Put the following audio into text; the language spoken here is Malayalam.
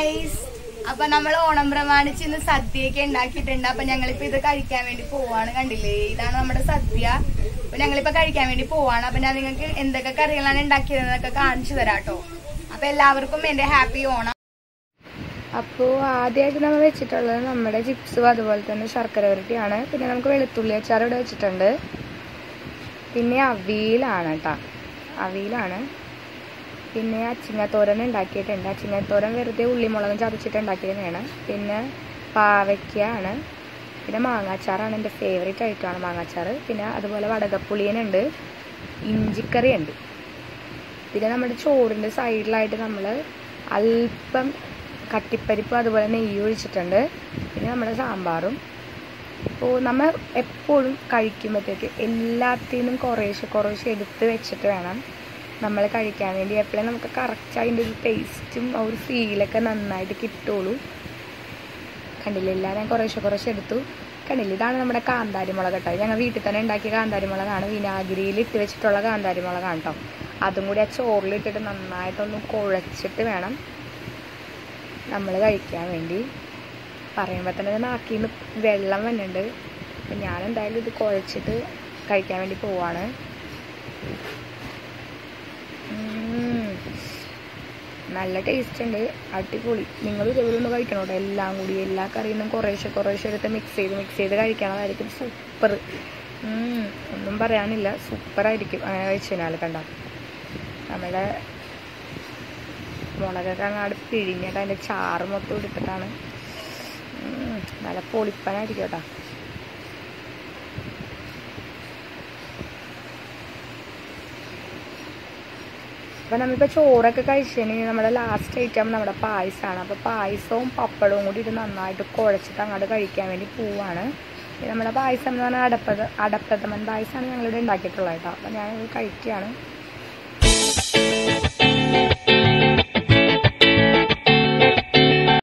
ഗൈസ് അപ്പൊ നമ്മൾ ഓണം പ്രമാണിച്ച് ഇന്ന് സദ്യയൊക്കെ ഉണ്ടാക്കിയിട്ടുണ്ട് അപ്പൊ ഞങ്ങളിപ്പോ ഇത് കഴിക്കാൻ വേണ്ടി പോവാണ് കണ്ടില്ലേ ഇതാണ് നമ്മുടെ സദ്യ അപ്പൊ ഞങ്ങളിപ്പോ കഴിക്കാൻ വേണ്ടി പോവാണ് അപ്പൊ ഞാൻ നിങ്ങൾക്ക് എന്തൊക്കെ കറികളാണ് ഉണ്ടാക്കിയതെന്നൊക്കെ കാണിച്ചു തരാം കേട്ടോ അപ്പൊ എല്ലാവർക്കും എന്റെ ഹാപ്പി ഓണം അപ്പോൾ ആദ്യമായിട്ട് നമ്മൾ വെച്ചിട്ടുള്ളത് നമ്മുടെ ചിപ്സും അതുപോലെ തന്നെ ശർക്കര വരട്ടിയാണ് പിന്നെ നമുക്ക് വെളുത്തുള്ളി അച്ചാർ ഇവിടെ വെച്ചിട്ടുണ്ട് പിന്നെ അവിയലാണ് കേട്ടോ അവിയലാണ് പിന്നെ അച്ചിങ്ങത്തോരൻ ഉണ്ടാക്കിയിട്ടുണ്ട് അച്ചിങ്ങത്തോരൻ വെറുതെ ഉള്ളിമുളകും ചതച്ചിട്ട് ഉണ്ടാക്കിയതാണ് പിന്നെ പാവയ്ക്കാണ് പിന്നെ മാങ്ങാച്ചാറാണ് എൻ്റെ ഫേവറേറ്റ് ആയിട്ടാണ് മാങ്ങാച്ചാറ് പിന്നെ അതുപോലെ വടകപ്പുളിയനുണ്ട് ഇഞ്ചിക്കറി ഉണ്ട് പിന്നെ നമ്മുടെ ചോറിൻ്റെ സൈഡിലായിട്ട് നമ്മൾ അല്പം കട്ടിപ്പരിപ്പ് അതുപോലെ നെയ്യ് ഒഴിച്ചിട്ടുണ്ട് പിന്നെ നമ്മുടെ സാമ്പാറും അപ്പോൾ നമ്മൾ എപ്പോഴും കഴിക്കുമ്പോഴത്തേക്ക് എല്ലാത്തിൽ നിന്നും കുറേശ്ശെ കുറേശ്ശെ എടുത്ത് വെച്ചിട്ട് വേണം നമ്മൾ കഴിക്കാൻ വേണ്ടി എപ്പോഴും നമുക്ക് കറക്റ്റ് അതിൻ്റെ ഒരു ടേസ്റ്റും ആ ഒരു ഫീലൊക്കെ നന്നായിട്ട് കിട്ടുള്ളൂ കണ്ടില്ല എല്ലാം ഞാൻ കുറേശ്ശെ കുറേശ്ശെ എടുത്തു കണ്ടില്ല ഇതാണ് നമ്മുടെ കാന്താരി മുളക് കേട്ടോ ഞങ്ങൾ വീട്ടിൽ തന്നെ ഉണ്ടാക്കിയ കാന്താരി മുളകാണ് വിനാഗിരിയിൽ ഇട്ട് വെച്ചിട്ടുള്ള കാന്താരി മുളകാണ് കേട്ടോ അതും കൂടി ആ ചോറിലിട്ടിട്ട് നന്നായിട്ടൊന്ന് കുഴച്ചിട്ട് വേണം നമ്മൾ കഴിക്കാൻ വേണ്ടി പറയുമ്പോൾ തന്നെ നാക്കിൽ നിന്ന് വെള്ളം വന്നിട്ടുണ്ട് അപ്പം ഞാൻ എന്തായാലും ഇത് കുഴച്ചിട്ട് കഴിക്കാൻ വേണ്ടി പോവാണ് ഉം. നല്ല ടേസ്റ്റ് ഉണ്ട് അടിപൊളി നിങ്ങൾ ഇതേപോലെ ഒന്ന് കഴിക്കണം കേട്ടോ എല്ലാം കൂടി എല്ലാ കറിയിൽ നിന്നും കുറേശ്ശെ കുറേശ്ശെ എടുത്ത് മിക്സ് ചെയ്ത് മിക്സ് ചെയ്ത് കഴിക്കണതായിരിക്കും സൂപ്പർ ഒന്നും പറയാനില്ല സൂപ്പറായിരിക്കും അങ്ങനെ കഴിച്ചു കഴിഞ്ഞാൽ കണ്ട നമ്മുടെ മുളകൊക്കെ അങ്ങാട് പിഴിഞ്ഞിട്ട് അതിൻ്റെ ചാറ് മൊത്തം എടുത്തിട്ടാണ് ഉം, നല്ല പൊളിപ്പനായിരിക്കും കേട്ടോ അപ്പം നമ്മളിപ്പോൾ ചോറൊക്കെ കഴിച്ചതിന് നമ്മുടെ ലാസ്റ്റ് ഐറ്റം നമ്മുടെ പായസമാണ് അപ്പോൾ പായസവും പപ്പടവും കൂടി ഇത് നന്നായിട്ട് കുഴച്ചിട്ട് അങ്ങോട്ട് കഴിക്കാൻ വേണ്ടി പോവാണ് ഇത് നമ്മുടെ പായസം എന്ന് പറഞ്ഞാൽ അടപ്പത അടപ്രഥമൻ പായസമാണ് ഞങ്ങളിവിടെ ഉണ്ടാക്കിയിട്ടുള്ളത് കേട്ടോ അപ്പോൾ ഞാനിത് കഴിക്കുകയാണ്